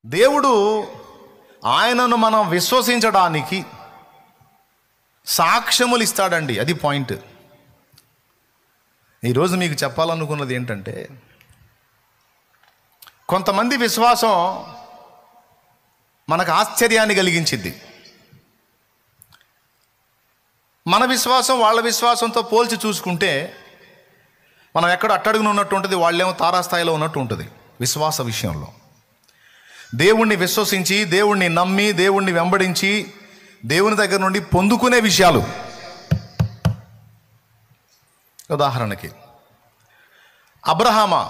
దేవుడు ఆయనను మనం విశ్వసించడానికి సాక్ష్యములు ఇస్తాడండి అది పాయింట్ ఈరోజు మీకు చెప్పాలనుకున్నది ఏంటంటే కొంతమంది విశ్వాసం మనకు ఆశ్చర్యాన్ని కలిగించింది మన విశ్వాసం వాళ్ళ విశ్వాసంతో పోల్చి చూసుకుంటే మనం ఎక్కడ అట్టడుగున ఉన్నట్టు ఉంటుంది వాళ్ళేమో తారాస్థాయిలో ఉన్నట్టు ఉంటుంది విశ్వాస విషయంలో దేవుణ్ణి విశ్వసించి దేవుణ్ణి నమ్మి దేవుణ్ణి వెంబడించి దేవుని దగ్గర నుండి పొందుకునే విషయాలు ఉదాహరణకి అబ్రహామా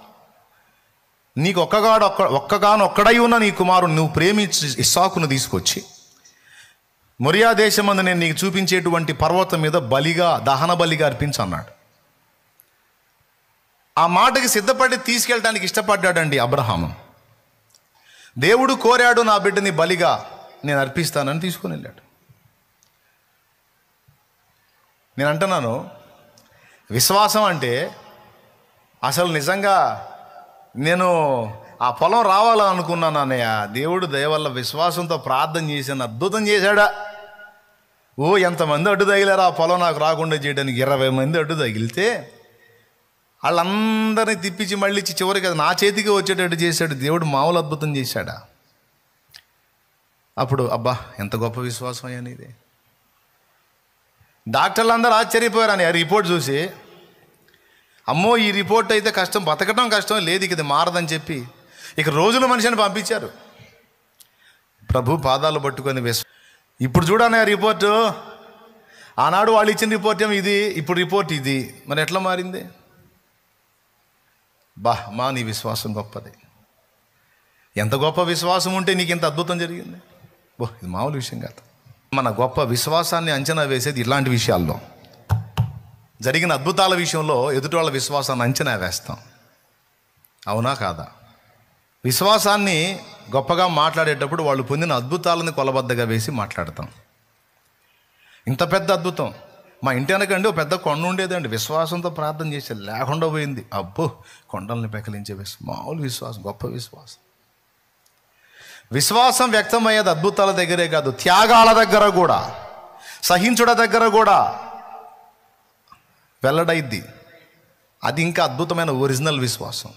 నీకు ఒక్కగాడు ఒక్క ఒక్కగాను ఒక్కడై ఉన్న నీ కుమారుడు నువ్వు ప్రేమించి ఇస్సాకును తీసుకొచ్చి మొరియా దేశమందు నేను నీకు చూపించేటువంటి పర్వతం మీద బలిగా దహన బలిగా అర్పించు అన్నాడు ఆ మాటకి సిద్ధపడి తీసుకెళ్ళడానికి ఇష్టపడ్డాడండి అబ్రహాము దేవుడు కోరాడు నా బిడ్డని బలిగా నేను అర్పిస్తానని తీసుకుని వెళ్ళాడు నేను అంటున్నాను విశ్వాసం అంటే అసలు నిజంగా నేను ఆ పొలం రావాలనుకున్నాను అన్నయ్య దేవుడు దయ వల్ల విశ్వాసంతో ప్రార్థన చేశాను అద్భుతం చేశాడా ఓ ఎంతమంది అడ్డు తగిలారు ఆ పొలం నాకు రాకుండా చేయడానికి ఇరవై మంది అడ్డు తగిలితే వాళ్ళందరినీ తిప్పించి మళ్ళీ ఇచ్చి చివరికి అది నా చేతికి వచ్చేటట్టు చేశాడు దేవుడు మామూలు అద్భుతం చేశాడా అప్పుడు అబ్బా ఎంత గొప్ప విశ్వాసం అయ్యా నీది డాక్టర్లు అందరూ ఆశ్చర్యపోయారు అని ఆ రిపోర్ట్ చూసి అమ్మో ఈ రిపోర్ట్ అయితే కష్టం బతకడం కష్టం లేదు ఇక ఇది మారదని చెప్పి ఇక రోజుల మనిషిని పంపించారు ప్రభు పాదాలు పట్టుకొని విశ్వ ఇప్పుడు చూడనే రిపోర్టు ఆనాడు వాళ్ళు ఇచ్చిన రిపోర్ట్ ఏమో ఇది ఇప్పుడు రిపోర్ట్ ఇది మరి ఎట్లా మారింది బా మా నీ విశ్వాసం గొప్పది ఎంత గొప్ప విశ్వాసం ఉంటే నీకు ఇంత అద్భుతం జరిగింది బో ఇది మామూలు విషయం కాదు మన గొప్ప విశ్వాసాన్ని అంచనా వేసేది ఇలాంటి విషయాల్లో జరిగిన అద్భుతాల విషయంలో ఎదుటి వాళ్ళ విశ్వాసాన్ని అంచనా వేస్తాం అవునా కాదా విశ్వాసాన్ని గొప్పగా మాట్లాడేటప్పుడు వాళ్ళు పొందిన అద్భుతాలను కొలబద్దగా వేసి మాట్లాడతాం ఇంత పెద్ద అద్భుతం మా ఇంటి వెనకండి ఒక పెద్ద కొండ ఉండేదండి విశ్వాసంతో ప్రార్థన చేసే లేకుండా పోయింది అబ్బో కొండల్ని పెకలించే విశ్వ మామూలు విశ్వాసం గొప్ప విశ్వాసం విశ్వాసం వ్యక్తమయ్యేది అద్భుతాల దగ్గరే కాదు త్యాగాల దగ్గర కూడా సహించుడ దగ్గర కూడా వెల్లడైద్ది అది ఇంకా అద్భుతమైన ఒరిజినల్ విశ్వాసం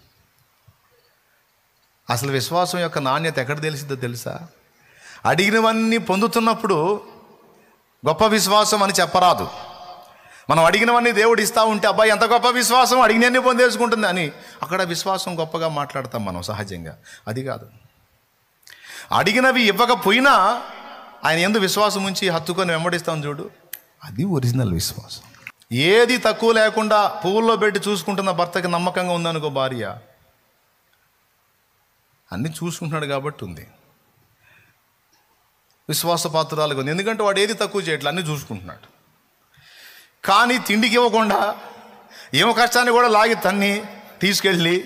అసలు విశ్వాసం యొక్క నాణ్యత ఎక్కడ తెలిసిందో తెలుసా అడిగినవన్నీ పొందుతున్నప్పుడు గొప్ప విశ్వాసం అని చెప్పరాదు మనం అడిగినవన్నీ దేవుడు ఇస్తూ ఉంటే అబ్బాయి ఎంత గొప్ప విశ్వాసం అడిగినవన్నీ పొందేసుకుంటుంది అని అక్కడ విశ్వాసం గొప్పగా మాట్లాడతాం మనం సహజంగా అది కాదు అడిగినవి ఇవ్వకపోయినా ఆయన ఎందు విశ్వాసం ఉంచి హత్తుకొని వెంబడిస్తాం చూడు అది ఒరిజినల్ విశ్వాసం ఏది తక్కువ లేకుండా పువ్వుల్లో పెట్టి చూసుకుంటున్న భర్తకి నమ్మకంగా ఉందనుకో భార్య అన్నీ చూసుకుంటున్నాడు కాబట్టి ఉంది విశ్వాసపాత్రాలుగా ఉంది ఎందుకంటే వాడు ఏది తక్కువ చేయట్లే అన్నీ చూసుకుంటున్నాడు కానీ తిండికి ఇవ్వకుండా ఏమో కష్టాన్ని కూడా లాగి తన్ని తీసుకెళ్ళి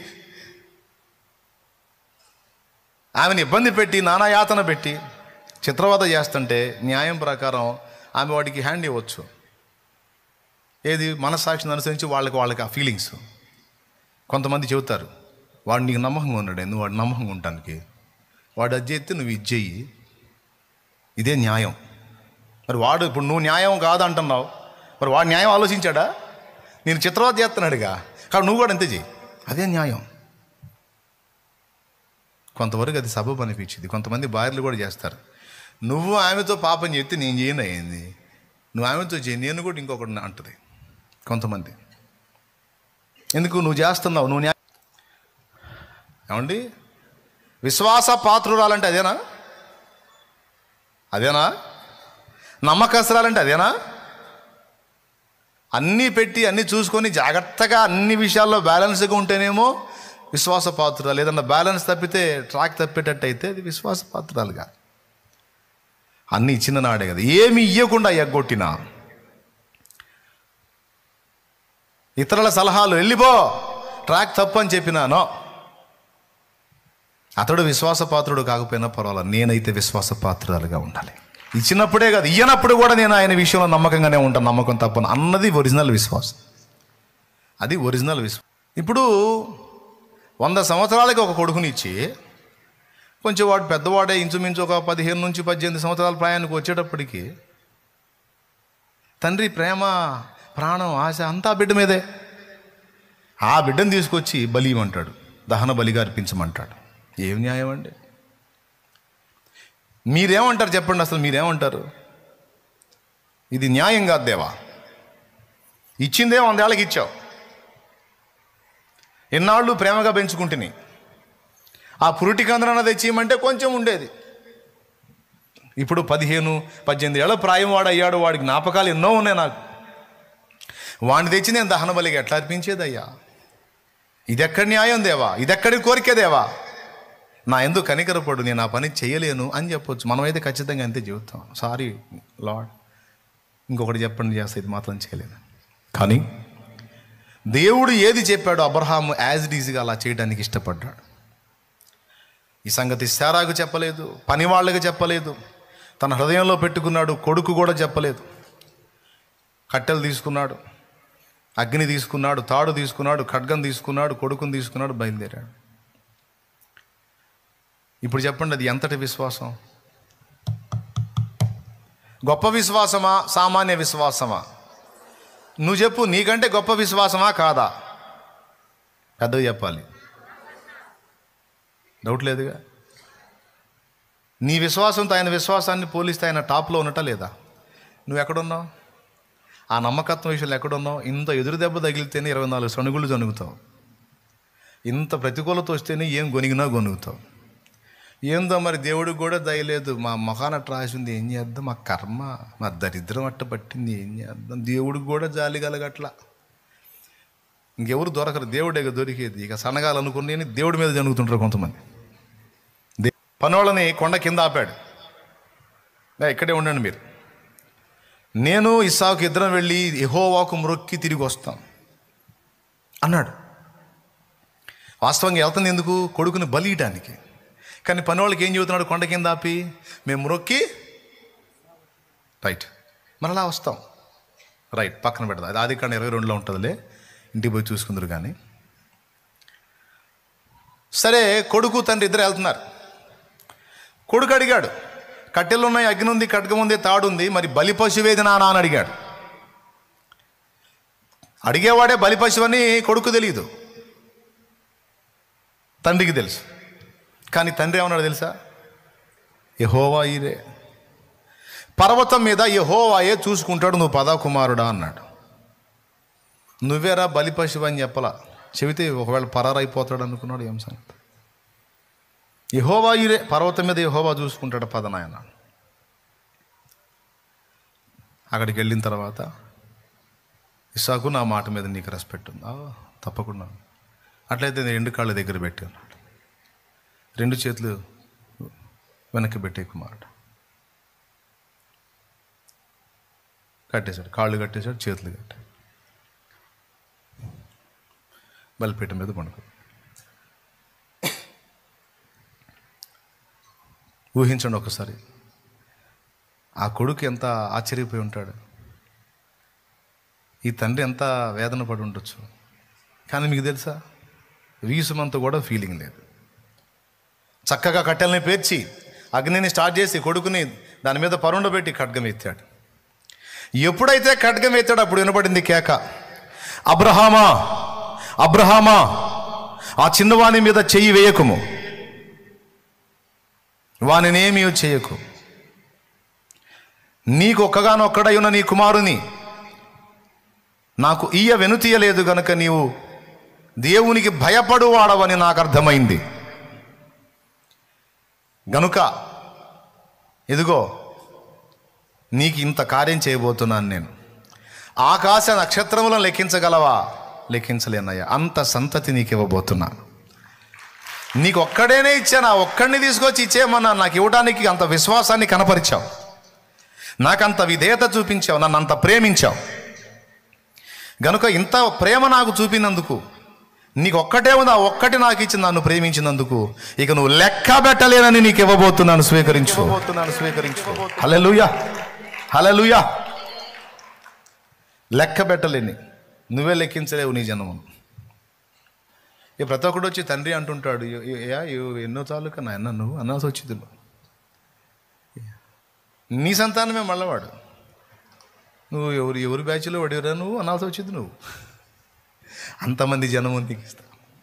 ఆమెను ఇబ్బంది పెట్టి నానా యాతన పెట్టి చిత్రవద చేస్తుంటే న్యాయం ప్రకారం ఆమె వాడికి హ్యాండ్ ఇవ్వచ్చు ఏది మనస్సాక్షిని అనుసరించి వాళ్ళకి వాళ్ళకి ఆ ఫీలింగ్స్ కొంతమంది చెబుతారు వాడు నీకు నమ్మకంగా ఉన్నాడు నువ్వు వాడు నమ్మకంగా ఉండటానికి వాడు అది చేస్తే నువ్వు ఇది చెయ్యి ఇదే న్యాయం మరి వాడు ఇప్పుడు నువ్వు న్యాయం కాదంటున్నావు మరి వాడు న్యాయం ఆలోచించాడా నేను చిత్రవద చేస్తున్నాడుగా కాబట్టి నువ్వు కూడా అంతే చెయ్యి అదే న్యాయం కొంతవరకు అది సబబు అనిపించింది కొంతమంది భార్యలు కూడా చేస్తారు నువ్వు ఆమెతో పాపం చెప్తే నేను చేయను అయింది నువ్వు ఆమెతో చేయి నేను కూడా ఇంకొకటి అంటది కొంతమంది ఎందుకు నువ్వు చేస్తున్నావు నువ్వు న్యాయం ఏమండి విశ్వాస పాత్రురాలంటే అదేనా అదేనా నమ్మకస్తురాలంటే అదేనా అన్నీ పెట్టి అన్నీ చూసుకొని జాగ్రత్తగా అన్ని విషయాల్లో బ్యాలెన్స్గా ఉంటేనేమో విశ్వాస పాత్రురాలు ఏదన్నా బ్యాలెన్స్ తప్పితే ట్రాక్ తప్పేటట్టు అయితే అది విశ్వాస పాత్రాలు కాదు అన్నీ ఇచ్చిన నాడే కదా ఏమి ఇవ్వకుండా ఎగ్గొట్టినా ఇతరుల సలహాలు వెళ్ళిపో ట్రాక్ తప్పు అని చెప్పినానో అతడు విశ్వాసపాత్రుడు కాకపోయినా పర్వాలేదు నేనైతే విశ్వాసపాత్రురాలుగా ఉండాలి ఇచ్చినప్పుడే కాదు ఇయ్యనప్పుడు కూడా నేను ఆయన విషయంలో నమ్మకంగానే ఉంటాను నమ్మకం తప్పను అన్నది ఒరిజినల్ విశ్వాసం అది ఒరిజినల్ విశ్వాసం ఇప్పుడు వంద సంవత్సరాలకి ఒక కొడుకునిచ్చి కొంచెం వాడు పెద్దవాడే ఇంచుమించు ఒక పదిహేను నుంచి పద్దెనిమిది సంవత్సరాల ప్రాయానికి వచ్చేటప్పటికి తండ్రి ప్రేమ ప్రాణం ఆశ అంతా బిడ్డ మీదే ఆ బిడ్డను తీసుకొచ్చి బలి ఇవ్వమంటాడు దహన బలిగా అర్పించమంటాడు ఏం న్యాయం అండి మీరేమంటారు చెప్పండి అసలు మీరేమంటారు ఇది న్యాయం కాదు దేవా ఇచ్చిందే వందేళ్ళకి ఇచ్చావు ఎన్నాళ్ళు ప్రేమగా పెంచుకుంటుని ఆ పురుటి కందరన్న తెచ్చియమంటే కొంచెం ఉండేది ఇప్పుడు పదిహేను పద్దెనిమిది ఏళ్ళ ప్రాయం వాడు అయ్యాడు వాడి జ్ఞాపకాలు ఎన్నో ఉన్నాయి నాకు వాడిని తెచ్చి నేను దహన బలిగా ఎట్లా అర్పించేదయ్యా ఇదెక్కడి న్యాయం దేవా ఇదెక్కడి కోరికే దేవా నా ఎందుకు కనికరపడు నేను ఆ పని చేయలేను అని చెప్పొచ్చు మనమైతే ఖచ్చితంగా అంతే చెబుతాం సారీ లాడ్ ఇంకొకటి చెప్పండి చేస్తే ఇది మాత్రం చేయలేను కానీ దేవుడు ఏది చెప్పాడో అబ్రహాము యాజ్ ఇట్ ఈజీగా అలా చేయడానికి ఇష్టపడ్డాడు ఈ సంగతి శారాకు చెప్పలేదు పని వాళ్ళకి చెప్పలేదు తన హృదయంలో పెట్టుకున్నాడు కొడుకు కూడా చెప్పలేదు కట్టెలు తీసుకున్నాడు అగ్ని తీసుకున్నాడు తాడు తీసుకున్నాడు ఖడ్గం తీసుకున్నాడు కొడుకుని తీసుకున్నాడు బయలుదేరాడు ఇప్పుడు చెప్పండి అది ఎంతటి విశ్వాసం గొప్ప విశ్వాసమా సామాన్య విశ్వాసమా నువ్వు చెప్పు నీకంటే గొప్ప విశ్వాసమా కాదా పెద్దవి చెప్పాలి డౌట్ లేదుగా నీ విశ్వాసంతో ఆయన విశ్వాసాన్ని పోలిస్తే ఆయన టాప్లో ఉన్నట లేదా నువ్వు ఎక్కడున్నావు ఆ నమ్మకత్వం విషయంలో ఎక్కడున్నావు ఇంత ఎదురు దెబ్బ తగిలితేనే ఇరవై నాలుగు సణుగులు జనుగుతావు ఇంత ప్రతికూలత వస్తేనే ఏం గొనిగినా గొనుగుతావు ఏందో మరి దేవుడికి కూడా దయలేదు మా మొఖాన రాసింది ఏం చేద్దాం మా కర్మ మా దరిద్రం అట్ట పట్టింది ఏం చేద్దాం దేవుడికి కూడా జాలి కలగట్లా ఇంకెవరు దొరకరు దేవుడే ఇక దొరికేది ఇక సనగాలు అనుకుని దేవుడి మీద జరుగుతుంటారు కొంతమంది దే- పనోళ్ళని కొండ కింద ఆపాడు "ఏ, ఇక్కడే ఉండండి మీరు నేను ఇస్సాకు ఇద్దరం వెళ్ళి ఎహోవాకు మ్రొక్కి తిరిగి వస్తాం అన్నాడు వాస్తవంగా వెళ్తుంది ఎందుకు కొడుకుని బలియటానికి కానీ పనివాళ్ళకి ఏం చెబుతున్నాడు కొండ కింద ఆపి మేము మ్రొక్కి రైట్ మరలా వస్తాం రైట్ పక్కన పెడదాం అది ఆది కాండ ఇరవై రెండులో ఉంటుందిలే ఇంటికి పోయి చూసుకుందరు కానీ సరే కొడుకు తండ్రి ఇద్దరు వెళ్తున్నారు కొడుకు అడిగాడు కట్టెలు ఉన్నాయి అగ్ని ఉంది ఖడ్గం ఉంది తాడుంది మరి బలి పశువేది నానా అని అడిగాడు అడిగేవాడే బలి పశువు అని కొడుకు తెలియదు తండ్రికి తెలుసు కానీ తండ్రి ఏమన్నాడు తెలుసా యహోవా ఇదే పర్వతం మీద యహోవాయే చూసుకుంటాడు నువ్వు పదా కుమారుడా అన్నాడు నువ్వేరా బలి పశువు అని చెప్పలా చెబితే ఒకవేళ పరారైపోతాడు అనుకున్నాడు ఏం సంగతి యహోవా ఇరే పర్వతం మీద యహోవా చూసుకుంటాడు పదనాయన అక్కడికి వెళ్ళిన తర్వాత ఇసాకు నా మాట మీద నీకు రెస్పెక్ట్ ఉందా తప్పకుండా అట్లయితే నేను రెండు కాళ్ళ దగ్గర పెట్టి అన్నాడు రెండు చేతులు వెనక్కి పెట్టే కుమారుడు కట్టేశాడు కాళ్ళు కట్టేశాడు చేతులు కట్టాడు బలిపీఠ మీద పండుకో ఊహించండి ఒకసారి ఆ కొడుకు ఎంత ఆశ్చర్యపోయి ఉంటాడు ఈ తండ్రి ఎంత వేదన పడి ఉండొచ్చు కానీ మీకు తెలుసా వీసుమంత కూడా ఫీలింగ్ లేదు చక్కగా కట్టెల్ని పేర్చి అగ్నిని స్టార్ట్ చేసి కొడుకుని దాని మీద పరుండబెట్టి ఖడ్గం ఎత్తాడు ఎప్పుడైతే ఖడ్గం ఎత్తాడో అప్పుడు వినపడింది కేక అబ్రహామా అబ్రహామా ఆ చిన్నవాని మీద చెయ్యి వేయకుము వానినేమీ చేయకు నీకు ఒక్కగానొక్కడై ఉన్న నీ కుమారుని నాకు ఈయ వెనుతీయలేదు గనుక నీవు దేవునికి భయపడు వాడవని నాకు అర్థమైంది గనుక ఇదిగో నీకు ఇంత కార్యం చేయబోతున్నాను నేను ఆకాశ నక్షత్రములను లెక్కించగలవా లెక్కించలేనయ్యా అంత సంతతి నీకు ఇవ్వబోతున్నాను నీకు ఒక్కడేనే ఇచ్చాను ఆ ఒక్కడిని తీసుకొచ్చి ఇచ్చేయమన్నా నాకు ఇవ్వడానికి అంత విశ్వాసాన్ని కనపరిచావు నాకంత విధేయత చూపించావు నన్ను అంత ప్రేమించావు గనుక ఇంత ప్రేమ నాకు చూపినందుకు నీకు ఒక్కటే ఉంది ఆ ఒక్కటి నాకు ఇచ్చి నన్ను ప్రేమించినందుకు ఇక నువ్వు లెక్క పెట్టలేనని నీకు ఇవ్వబోతున్నాను స్వీకరించు ఇవ్వబోతున్నాను స్వీకరించు హలలుయా హలలుయా లెక్క పెట్టలేని నువ్వే లెక్కించలేవు నీ జన్మను ఇక ప్రతి ఒక్కడు వచ్చి తండ్రి అంటుంటాడు "ఏ- ఏ- ఏ, ఏ- ఎన్నో తాలూకా నాయన నువ్వు అనాల్సి వచ్చింది నువ్వు నీ సంతానమే మళ్ళవాడు నువ్వు ఎవరు ఎవరి బ్యాచ్లో పడివరా నువ్వు అనాల్సి వచ్చింది నువ్వు అంతమంది జనం నీకు ఇస్తా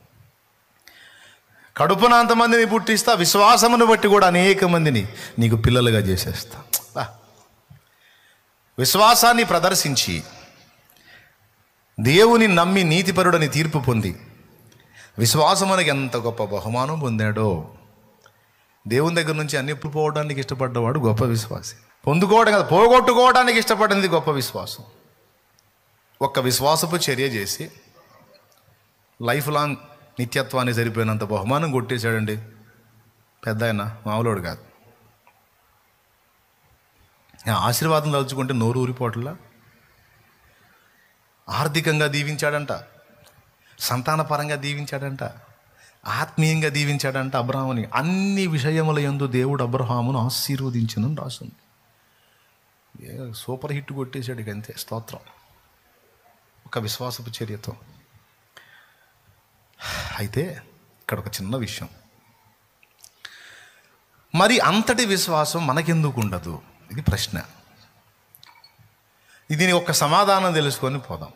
కడుపున అంతమందిని పుట్టిస్తా విశ్వాసమును బట్టి కూడా అనేక మందిని నీకు పిల్లలుగా చేసేస్తా బా. విశ్వాసాన్ని ప్రదర్శించి దేవుని నమ్మి నీతిపరుడని తీర్పు పొంది విశ్వాసమునకు ఎంత గొప్ప బహుమానం పొందాడో దేవుని దగ్గర నుంచి అన్ని పోవడానికి ఇష్టపడ్డవాడు గొప్ప విశ్వాసి పొందుకోవడం కదా పోగొట్టుకోవడానికి ఇష్టపడింది గొప్ప విశ్వాసం ఒక్క విశ్వాసపు చర్య చేసి లైఫ్ లాంగ్ నిత్యత్వాన్ని సరిపోయినంత బహుమానం కొట్టేశాడండి పెద్ద ఆయన మామూలుడు కాదు ఆ ఆశీర్వాదం తలుచుకుంటే నోరు ఊరిపోవట్లా ఆర్థికంగా దీవించాడంట సంతానపరంగా దీవించాడంట ఆత్మీయంగా దీవించాడంట అబ్రహాముని అన్ని విషయముల యందు దేవుడు అబ్రహామును ఆశీర్వదించను రాస్తుంది ఏ సూపర్ హిట్ కొట్టేశాడు ఇక అంతే స్తోత్రం ఒక విశ్వాసపు చర్యతో అయితే ఇక్కడ ఒక చిన్న విషయం మరి అంతటి విశ్వాసం మనకెందుకు ఉండదు ఇది ప్రశ్న దీని ఒక సమాధానం తెలుసుకొని పోదాం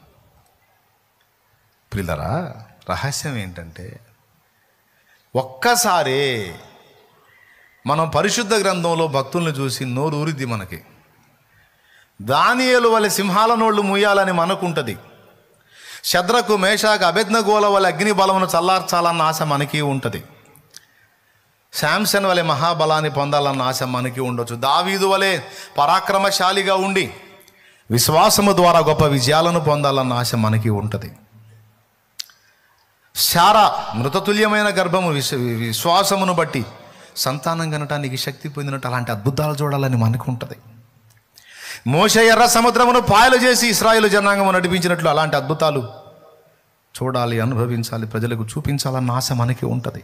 పిల్లరా రహస్యం ఏంటంటే ఒక్కసారే మనం పరిశుద్ధ గ్రంథంలో భక్తుల్ని చూసి నోరు ఊరిద్ది మనకి దానియేలు వలె సింహాల నోళ్ళు ముయ్యాలని మనకుంటుంది శద్రకు మేషాకు అభిజ్ఞగోల వలె అగ్ని బలమును చల్లార్చాలన్న ఆశ మనకి ఉంటుంది శాంసన్ వలె మహాబలాన్ని పొందాలన్న ఆశ మనకి ఉండొచ్చు దావీదు వలె పరాక్రమశాలిగా ఉండి విశ్వాసము ద్వారా గొప్ప విజయాలను పొందాలన్న ఆశ మనకి ఉంటుంది శారా మృతతుల్యమైన గర్భము విశ్వ విశ్వాసమును బట్టి సంతానం కనటానికి శక్తి పొందినట్టు అలాంటి అద్భుతాలు చూడాలని మనకు ఉంటుంది మోష ఎర్ర సముద్రమును పాయలు చేసి ఇస్రాయేల్ జనాంగము నడిపించినట్లు అలాంటి అద్భుతాలు చూడాలి అనుభవించాలి ప్రజలకు చూపించాలన్న ఆశ మనకి ఉంటుంది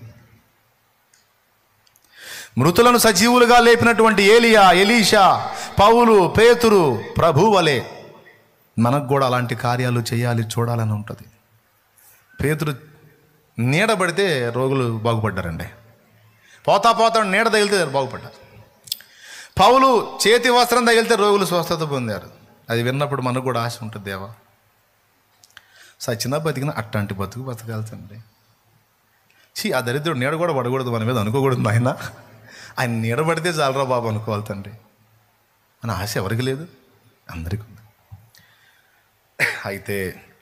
మృతులను సజీవులుగా లేపినటువంటి ఏలియా ఎలీషా పౌలు పేతురు ప్రభు వలె మనకు కూడా అలాంటి కార్యాలు చేయాలి చూడాలని ఉంటుంది పేతురు నీడబడితే రోగులు బాగుపడ్డారండి పోతా పోతా నీడ తగిలితే బాగుపడ్డారు పౌలు చేతి వస్త్రం తగిలితే రోగులు స్వస్థత పొందారు అది విన్నప్పుడు మనకు కూడా ఆశ ఉంటుంది దేవా సచిన బతికిన అట్లాంటి బతుకు బతకాల్సింది చీ ఆ దరిద్రుడు నీడ కూడా పడకూడదు మన మీద అనుకోకూడదు ఆయన ఆయన నీడ పడితే చాలరా బాబు అనుకోవాలి తండ్రి అని ఆశ ఎవరికి లేదు అందరికీ ఉంది అయితే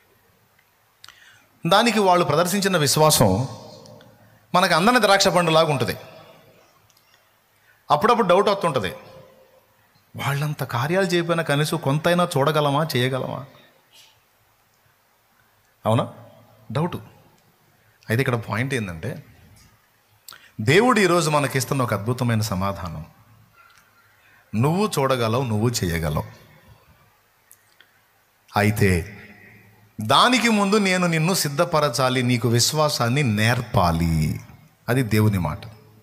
దానికి వాళ్ళు ప్రదర్శించిన విశ్వాసం మనకు అందని ద్రాక్ష పండులాగా ఉంటుంది అప్పుడప్పుడు డౌట్ వస్తుంటుంది వాళ్ళంత కార్యాలు చేయకపోయినా కనీసం కొంతైనా చూడగలమా చేయగలమా అవునా డౌటు అయితే ఇక్కడ పాయింట్ ఏంటంటే దేవుడు ఈరోజు మనకిస్తున్న ఒక అద్భుతమైన సమాధానం నువ్వు చూడగలవు నువ్వు చేయగలవు అయితే దానికి ముందు నేను నిన్ను సిద్ధపరచాలి నీకు విశ్వాసాన్ని నేర్పాలి అది దేవుని మాట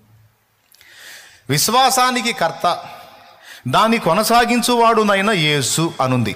విశ్వాసానికి కర్త దాన్ని కొనసాగించువాడునైన యేసు అనుంది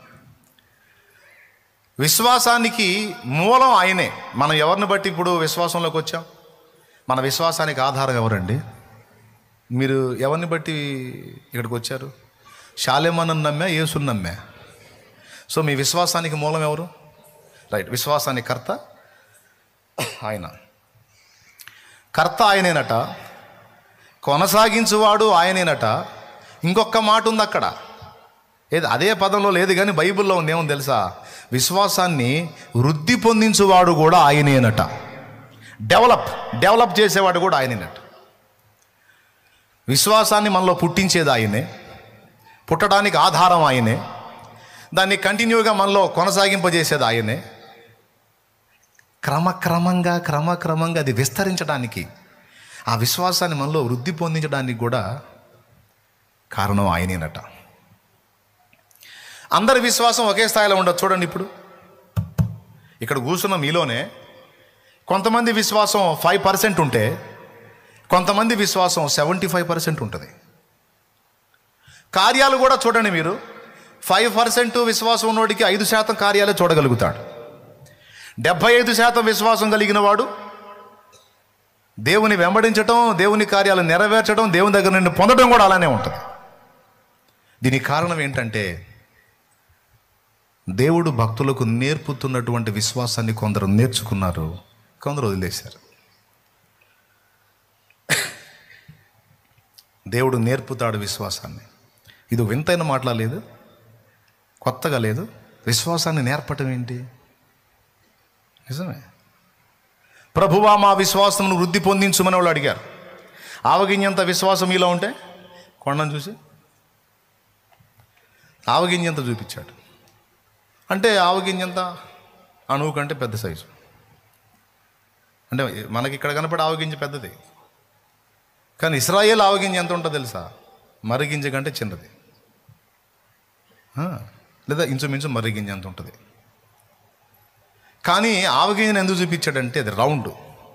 విశ్వాసానికి మూలం ఆయనే మనం ఎవరిని బట్టి ఇప్పుడు విశ్వాసంలోకి వచ్చాం మన విశ్వాసానికి ఆధారం ఎవరండి మీరు ఎవరిని బట్టి ఇక్కడికి వచ్చారు శాలేమను నమ్మా యేసుని నమ్మా సో మీ విశ్వాసానికి మూలం ఎవరు రైట్ విశ్వాసానికి కర్త ఆయన కర్త ఆయనేనట కొనసాగించువాడు ఆయనేనట ఇంకొక మాట ఉంది అక్కడ ఏది అదే పదంలో లేదు కానీ బైబిల్లో ఉంది ఏమో తెలుసా విశ్వాసాన్ని వృద్ధి పొందించువాడు కూడా ఆయనేనట డెవలప్ డెవలప్ చేసేవాడు కూడా ఆయనేనట విశ్వాసాన్ని మనలో పుట్టించేది ఆయనే పుట్టడానికి ఆధారం ఆయనే దాన్ని కంటిన్యూగా మనలో కొనసాగింపజేసేది ఆయనే క్రమక్రమంగా క్రమక్రమంగా అది విస్తరించడానికి ఆ విశ్వాసాన్ని మనలో వృద్ధి పొందించడానికి కూడా కారణం ఆయనేనట అందరి విశ్వాసం ఒకే స్థాయిలో ఉండదు చూడండి ఇప్పుడు ఇక్కడ కూర్చున్న మీలోనే కొంతమంది విశ్వాసం ఫైవ్ పర్సెంట్ ఉంటే కొంతమంది విశ్వాసం సెవెంటీ ఫైవ్ పర్సెంట్ ఉంటుంది కార్యాలు కూడా చూడండి మీరు ఫైవ్ పర్సెంట్ విశ్వాసం ఉన్నోడికి ఐదు శాతం కార్యాలు చూడగలుగుతాడు డెబ్భై ఐదు శాతం విశ్వాసం కలిగిన వాడు దేవుని వెంబడించటం దేవుని కార్యాలు నెరవేర్చడం దేవుని దగ్గర నుండి పొందడం కూడా అలానే ఉంటుంది దీనికి కారణం ఏంటంటే దేవుడు భక్తులకు నేర్పుతున్నటువంటి విశ్వాసాన్ని కొందరు నేర్చుకున్నారు కొందరు వదిలేశారు దేవుడు నేర్పుతాడు విశ్వాసాన్ని ఇది వింతైన మాటలా లేదు కొత్తగా లేదు విశ్వాసాన్ని నేర్పటం ఏంటి నిజమే ప్రభువా మా విశ్వాసమును వృద్ధి పొందించుమని వాళ్ళు అడిగారు ఆవగింజంత విశ్వాసం ఇలా ఉంటే కొండను చూసి ఆవగింజంత చూపించాడు అంటే ఆవగింజంత అణువు కంటే పెద్ద సైజు అంటే మనకి ఇక్కడ కనపడే ఆవగింజ పెద్దది కానీ ఇస్రాయేల్ ఆవగింజ ఎంత ఉంటుందో తెలుసా మరిగింజ కంటే చిన్నది ఆ, లేదా ఇంచుమించు మర్రిగింజ ఎంత ఉంటుంది కానీ ఆవగింజను ఎందుకు చూపించాడంటే అది రౌండ్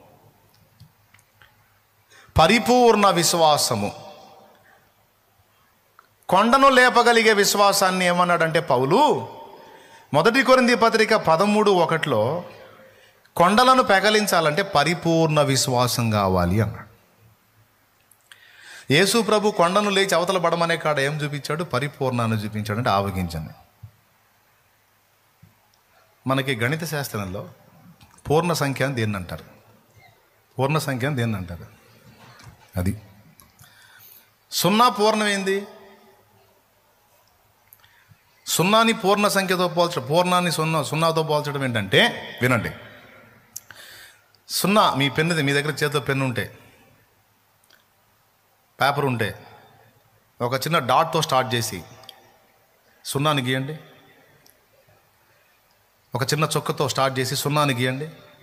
పరిపూర్ణ విశ్వాసము కొండను లేపగలిగే విశ్వాసాన్ని ఏమన్నాడంటే పౌలు మొదటి కొరింది పత్రిక పదమూడు ఒకటిలో కొండలను పెకలించాలంటే పరిపూర్ణ విశ్వాసం కావాలి అన్నాడు యేసు ప్రభు కొండను లేచి అవతల పడమనే కాడ ఏం చూపించాడు పరిపూర్ణాన్ని చూపించాడు అంటే ఆవగించండి మనకి గణిత శాస్త్రంలో పూర్ణ సంఖ్య అని దేన్ని అంటారు పూర్ణ సంఖ్య అని దేన్ని అంటారు అది సున్నా పూర్ణం ఏంది సున్నాని పూర్ణ సంఖ్యతో పోల్చడం పూర్ణాన్ని సున్నా సున్నాతో పోల్చడం ఏంటంటే వినండి సున్నా మీ పెన్నుది మీ దగ్గర చేతితో పెన్ను ఉంటే పేపర్ ఉంటే ఒక చిన్న డాట్తో స్టార్ట్ చేసి సున్నాని గీయండి ఒక చిన్న చుక్కతో స్టార్ట్ చేసి సున్నాని గీయండి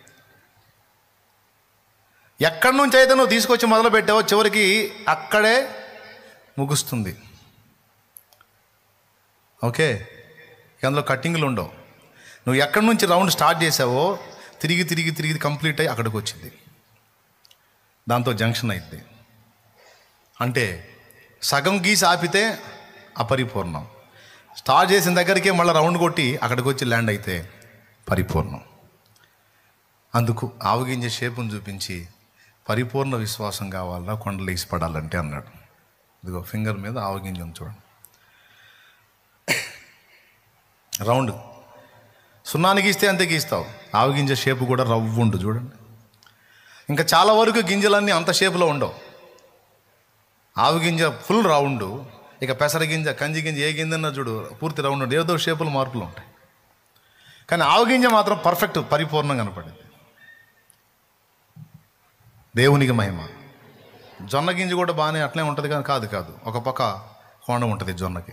ఎక్కడి నుంచి అయితే నువ్వు తీసుకొచ్చి మొదలు పెట్టావో చివరికి అక్కడే ముగుస్తుంది ఓకే ఇక అందులో కట్టింగ్లు ఉండవు నువ్వు ఎక్కడి నుంచి రౌండ్ స్టార్ట్ చేసావో తిరిగి తిరిగి తిరిగి కంప్లీట్ అయ్యి అక్కడికి వచ్చింది దాంతో జంక్షన్ అయింది అంటే సగం గీసి ఆపితే అపరిపూర్ణం స్టార్ట్ చేసిన దగ్గరికే మళ్ళీ రౌండ్ కొట్టి అక్కడికి వచ్చి ల్యాండ్ అయితే పరిపూర్ణం అందుకు ఆవగింజ షేపును చూపించి పరిపూర్ణ విశ్వాసం కావాలా కొండలు వేసి పడాలంటే అన్నాడు ఇదిగో ఫింగర్ మీద ఆవగింజ ఉంది చూడండి రౌండ్ సున్నాని గీస్తే అంతే గీస్తావు ఆవగింజ షేపు కూడా రవ్వు ఉండు చూడండి ఇంకా చాలా వరకు గింజలన్నీ అంత షేపులో ఉండవు ఆవు గింజ ఫుల్ రౌండ్ ఇక పెసర గింజ కంది గింజ ఏ గింజ చూడు పూర్తి రౌండ్ ఉంటుంది ఏదో షేపులు మార్పులు ఉంటాయి కానీ ఆవు గింజ మాత్రం పర్ఫెక్ట్ పరిపూర్ణంగా కనపడింది దేవునికి మహిమ జొన్న గింజ కూడా బాగానే అట్లే ఉంటుంది కానీ కాదు కాదు ఒక పక్క కోణ ఉంటుంది జొన్నకి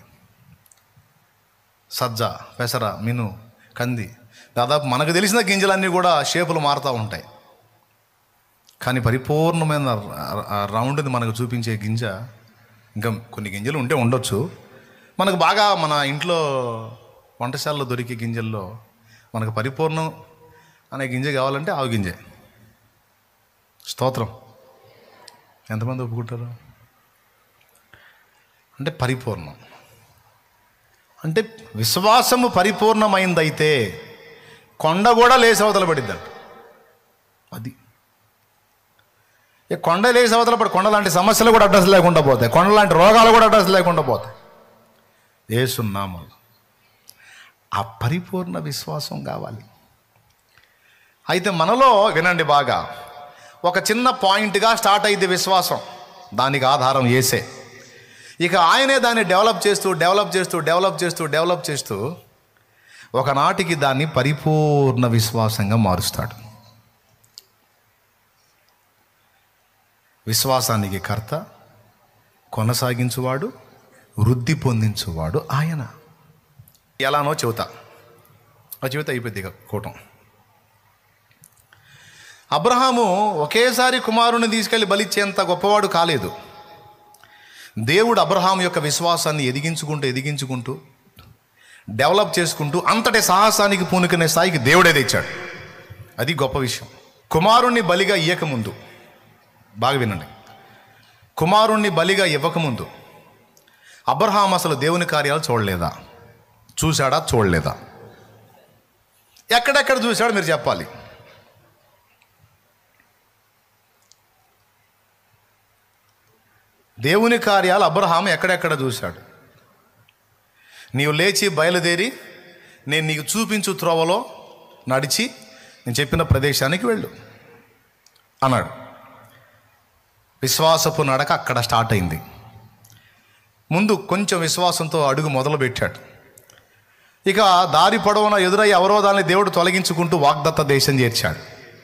సజ్జ పెసర మిను కంది దాదాపు మనకు తెలిసిన గింజలన్నీ కూడా షేపులు మారుతూ ఉంటాయి కానీ పరిపూర్ణమైన ర- ఆ రౌండ్ని మనకు చూపించే గింజ ఇంకా కొన్ని గింజలు ఉంటే ఉండొచ్చు మనకు బాగా మన ఇంట్లో వంటశాలలో దొరికే గింజల్లో మనకు పరిపూర్ణం అనే గింజ కావాలంటే ఆవు గింజే స్తోత్రం ఎంతమంది ఒప్పుకుంటారు అంటే పరిపూర్ణం అంటే విశ్వాసము పరిపూర్ణమైందైతే కొండ కూడా లేచి అవతల పడిద్దంట అది ఈ కొండ లేచి అవతల పడి కొండ లాంటి సమస్యలు కూడా అడ్రస్ లేకుండా పోతాయి కొండ లాంటి రోగాలు కూడా అడ్రస్ లేకుండా పోతాయి ఏసున్నామలు ఆ పరిపూర్ణ విశ్వాసం కావాలి అయితే మనలో వినండి బాగా ఒక చిన్న పాయింట్గా స్టార్ట్ అయింది విశ్వాసం దానికి ఆధారం వేసే ఇక ఆయనే దాన్ని డెవలప్ చేస్తూ డెవలప్ చేస్తూ డెవలప్ చేస్తూ డెవలప్ చేస్తూ ఒకనాటికి దాన్ని పరిపూర్ణ విశ్వాసంగా మారుస్తాడు విశ్వాసానికి కర్త కొనసాగించువాడు వృద్ధి పొందించువాడు ఆయన ఎలానో చెబుతా ఆ చెబుతా అయిపోద్ది ఇక కూటం అబ్రహాము ఒకేసారి కుమారుని తీసుకెళ్లి బలిచ్చేంత గొప్పవాడు కాలేదు దేవుడు అబ్రహాం యొక్క విశ్వాసాన్ని ఎదిగించుకుంటూ ఎదిగించుకుంటూ డెవలప్ చేసుకుంటూ అంతటి సాహసానికి పూనుకునే స్థాయికి దేవుడే తెచ్చాడు అది గొప్ప విషయం కుమారుణ్ణి బలిగా ఇయ్యకముందు బాగా వినండి కుమారుణ్ణి బలిగా ఇవ్వకముందు అబ్రహాం అసలు దేవుని కార్యాలు చూడలేదా చూశాడా చూడలేదా ఎక్కడెక్కడ చూశాడు మీరు చెప్పాలి దేవుని కార్యాలు అబ్రహాం ఎక్కడెక్కడ చూశాడు నీవు లేచి బయలుదేరి నేను నీకు చూపించు త్రోవలో నడిచి నేను చెప్పిన ప్రదేశానికి వెళ్ళు అన్నాడు విశ్వాసపు నడక అక్కడ స్టార్ట్ అయింది ముందు కొంచెం విశ్వాసంతో అడుగు మొదలు పెట్టాడు ఇక దారి పొడవున ఎదురయ్యే అవరోధాన్ని దేవుడు తొలగించుకుంటూ వాగ్దత్త దేశం చేర్చాడు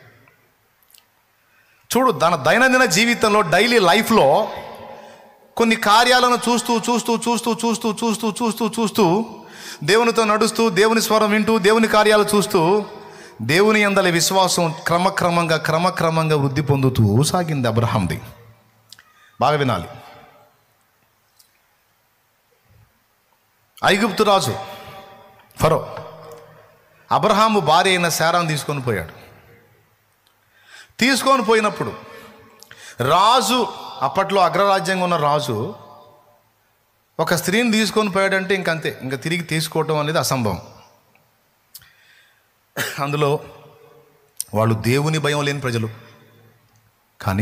చూడు తన దైనందిన జీవితంలో డైలీ లైఫ్లో కొన్ని కార్యాలను చూస్తూ చూస్తూ చూస్తూ చూస్తూ చూస్తూ చూస్తూ చూస్తూ దేవునితో నడుస్తూ దేవుని స్వరం వింటూ దేవుని కార్యాలు చూస్తూ దేవుని అందలి విశ్వాసం క్రమక్రమంగా క్రమక్రమంగా వృద్ధి పొందుతూ సాగింది అబ్రహాంది బాగా వినాలి ఐగుప్తు రాజు ఫరో అబ్రహాము భార్య అయిన శారాన్ని తీసుకొని పోయాడు తీసుకొని పోయినప్పుడు రాజు అప్పట్లో అగ్రరాజ్యంగా ఉన్న రాజు ఒక స్త్రీని తీసుకొని పోయాడంటే ఇంకంతే ఇంకా తిరిగి తీసుకోవటం అనేది అసంభవం అందులో వాళ్ళు దేవుని భయం లేని ప్రజలు కానీ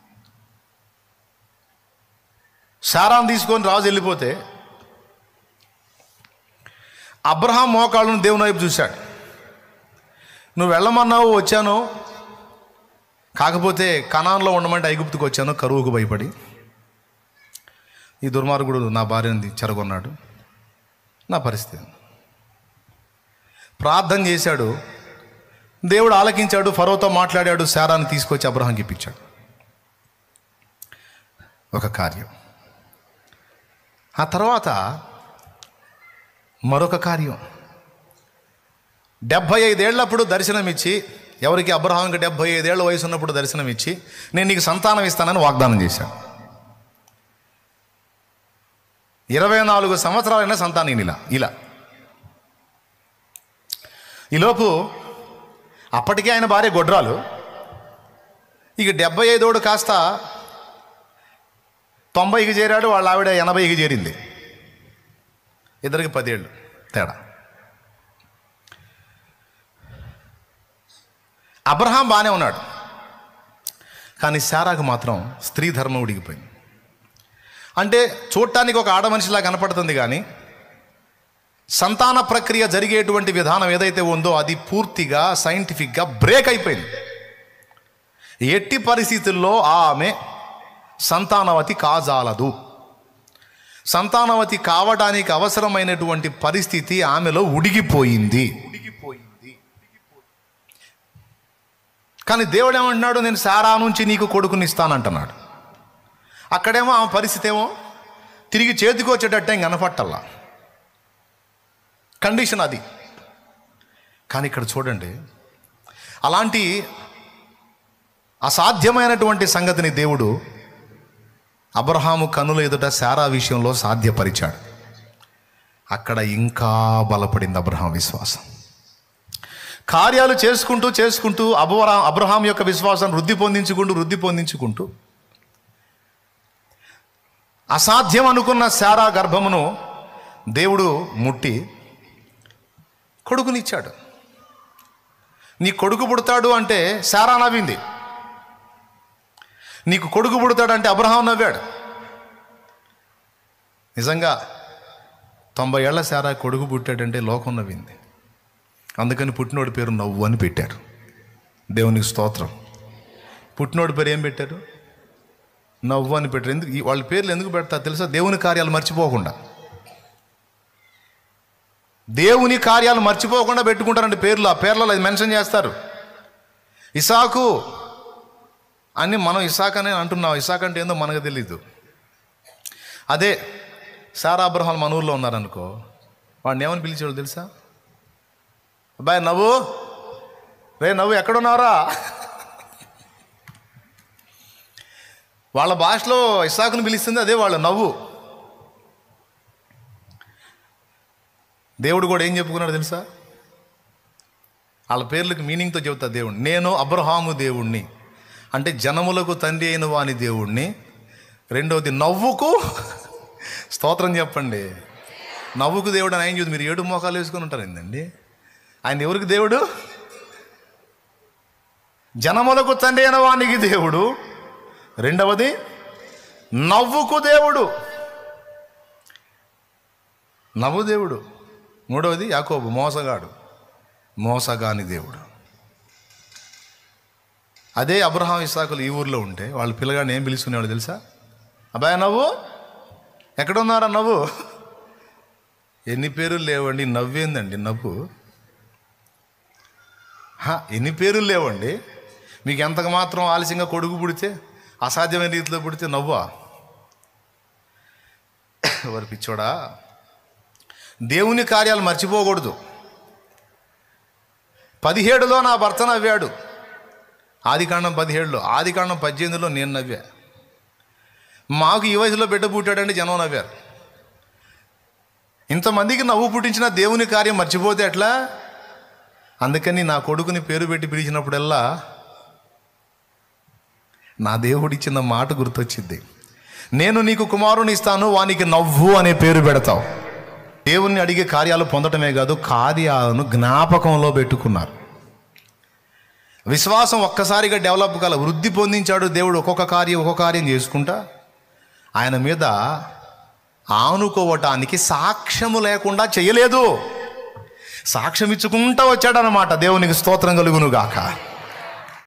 శారాన్ని తీసుకొని రాజు వెళ్ళిపోతే అబ్రహాం మోకాళ్ళను దేవుని వైపు చూశాడు నువ్వు వెళ్ళమన్నావు వచ్చాను కాకపోతే కణాన్లో ఉండమంటే ఐగుప్తుకు వచ్చాను కరువుకు భయపడి ఈ దుర్మార్గుడు నా భార్యని చెరగొన్నాడు నా పరిస్థితి ప్రార్థన చేశాడు దేవుడు ఆలకించాడు ఫరోతో మాట్లాడాడు శారాన్ని తీసుకొచ్చి అబ్రహాంకి ఇప్పించాడు ఒక కార్యం ఆ తర్వాత మరొక కార్యం డెబ్భై ఐదేళ్లప్పుడు దర్శనమిచ్చి ఎవరికి అబ్రహాంకి డెబ్భై ఐదేళ్ల వయసు ఉన్నప్పుడు దర్శనమిచ్చి నేను నీకు సంతానం ఇస్తానని వాగ్దానం చేశాను ఇరవై నాలుగు సంవత్సరాలైన సంతానం ఇలా ఇలా ఈలోపు అప్పటికే ఆయన భార్య గొడ్రాలు ఇక డెబ్బై ఐదోడు కాస్త తొంభైకి చేరాడు వాళ్ళ ఆవిడ ఎనభైకి చేరింది ఇద్దరికి పదేళ్ళు తేడా అబ్రహాం బాగానే ఉన్నాడు కానీ శారాకు మాత్రం స్త్రీ ధర్మం ఉడిగిపోయింది అంటే చూడటానికి ఒక ఆడ మనిషిలా కనపడుతుంది కానీ సంతాన ప్రక్రియ జరిగేటువంటి విధానం ఏదైతే ఉందో అది పూర్తిగా సైంటిఫిక్గా బ్రేక్ అయిపోయింది ఎట్టి పరిస్థితుల్లో ఆమె సంతానవతి కాజాలదు సంతానవతి కావడానికి అవసరమైనటువంటి పరిస్థితి ఆమెలో ఉడిగిపోయింది కానీ దేవుడు ఏమంటున్నాడు నేను సారా నుంచి నీకు కొడుకుని ఇస్తానంటున్నాడు అక్కడేమో ఆమె పరిస్థితి ఏమో తిరిగి చేతికి వచ్చేటట్టే ఇంక కనపట్టల్లా కండిషన్ అది కానీ ఇక్కడ చూడండి అలాంటి అసాధ్యమైనటువంటి సంగతిని దేవుడు అబ్రహాము కనుల ఎదుట శారా విషయంలో సాధ్యపరిచాడు అక్కడ ఇంకా బలపడింది అబ్రహాం విశ్వాసం కార్యాలు చేసుకుంటూ చేసుకుంటూ అబురా అబ్రహాం యొక్క విశ్వాసం వృద్ధి పొందించుకుంటూ వృద్ధి పొందించుకుంటూ అసాధ్యం అనుకున్న శారా గర్భమును దేవుడు ముట్టి కొడుకునిచ్చాడు నీ కొడుకు పుడతాడు అంటే శారా నవ్వింది నీకు కొడుకు పుడతాడంటే అబ్రహాం నవ్వాడు నిజంగా తొంభై ఏళ్ల శారా కొడుకు పుట్టాడంటే లోకం నవ్వింది అందుకని పుట్టినోడి పేరు నవ్వు అని పెట్టారు దేవునికి స్తోత్రం పుట్టినోడి పేరు ఏం పెట్టారు నవ్వు అని పెట్టారు ఎందుకు ఈ- వాళ్ళ పేర్లు ఎందుకు పెడతారు తెలుసా దేవుని కార్యాలు మర్చిపోకుండా దేవుని కార్యాలు మర్చిపోకుండా పెట్టుకుంటారంటే పేర్లు ఆ పేర్లలో అది మెన్షన్ చేస్తారు ఇసాకు అని మనం ఇసాక్ అని అంటున్నాం ఇసాక్ అంటే ఏందో మనకు తెలీదు అదే సారా అబ్రహాం మన ఊర్లో ఉన్నారనుకో వాడిని ఏమని పిలిచేవాళ్ళు తెలుసా అబ్బాయి నవ్వు రే నవ్వు ఎక్కడున్నారా వాళ్ళ భాషలో ఇసాకుని పిలుస్తుంది అదే వాళ్ళు నవ్వు దేవుడు కూడా ఏం చెప్పుకున్నాడు తెలుసా వాళ్ళ పేర్లకు మీనింగ్తో చెబుతా దేవుడు నేను అబ్రహాము దేవుణ్ణి అంటే జనములకు తండ్రి అయిన వాని దేవుణ్ణి రెండవది నవ్వుకు స్తోత్రం చెప్పండి నవ్వుకు దేవుడు అని ఆయన చూసి మీరు ఏడు మోకాలు వేసుకొని ఉంటారు ఏందండి ఆయన ఎవరికి దేవుడు జనములకు తండ్రి అయిన వానికి దేవుడు రెండవది నవ్వుకు దేవుడు నవ్వు దేవుడు మూడవది యాకోబు మోసగాడు మోసగాని దేవుడు అదే అబ్రహాం ఇసాకులు ఈ ఊర్లో ఉంటే వాళ్ళ పిల్లగాడిని ఏం పిలుచుకునేవాళ్ళు తెలుసా అబ్బాయి నవ్వు ఎక్కడున్నారా నవ్వు ఎన్ని పేర్లు లేవండి నవ్వేందండి నవ్వు హా, ఎన్ని పేర్లు లేవండి మీకు ఎంతకు మాత్రం ఆలస్యంగా కొడుకు పుడితే అసాధ్యమైన రీతిలో పుడితే నవ్వా ఎవరు పిచ్చోడా దేవుని కార్యాలు మర్చిపోకూడదు పదిహేడులో నా భర్త నవ్వాడు ఆదికాండం పదిహేడులో ఆదికాండం పద్దెనిమిదిలో నేను నవ్వా మాకు ఈ వయసులో బిడ్డ పుట్టాడంటే జనం నవ్వారు ఇంతమందికి నవ్వు పుట్టించిన దేవుని కార్యం మర్చిపోతే ఎట్లా అందుకని నా కొడుకుని పేరు పెట్టి పిలిచినప్పుడల్లా నా దేవుడిచ్చిన మాట గుర్తొచ్చింది నేను నీకు కుమారుని ఇస్తాను వానికి నవ్వు అనే పేరు పెడతావు దేవుణ్ణి అడిగే కార్యాలు పొందటమే కాదు కార్యాలను జ్ఞాపకంలో పెట్టుకున్నారు విశ్వాసం ఒక్కసారిగా డెవలప్ కాల వృద్ధి పొందించాడు దేవుడు ఒక్కొక్క కార్యం ఒక్కొక్క కార్యం చేసుకుంటా ఆయన మీద ఆనుకోవటానికి సాక్ష్యము లేకుండా చేయలేదు సాక్ష్యం ఇచ్చుకుంటా వచ్చాడనమాట దేవునికి స్తోత్రం కలుగును గాక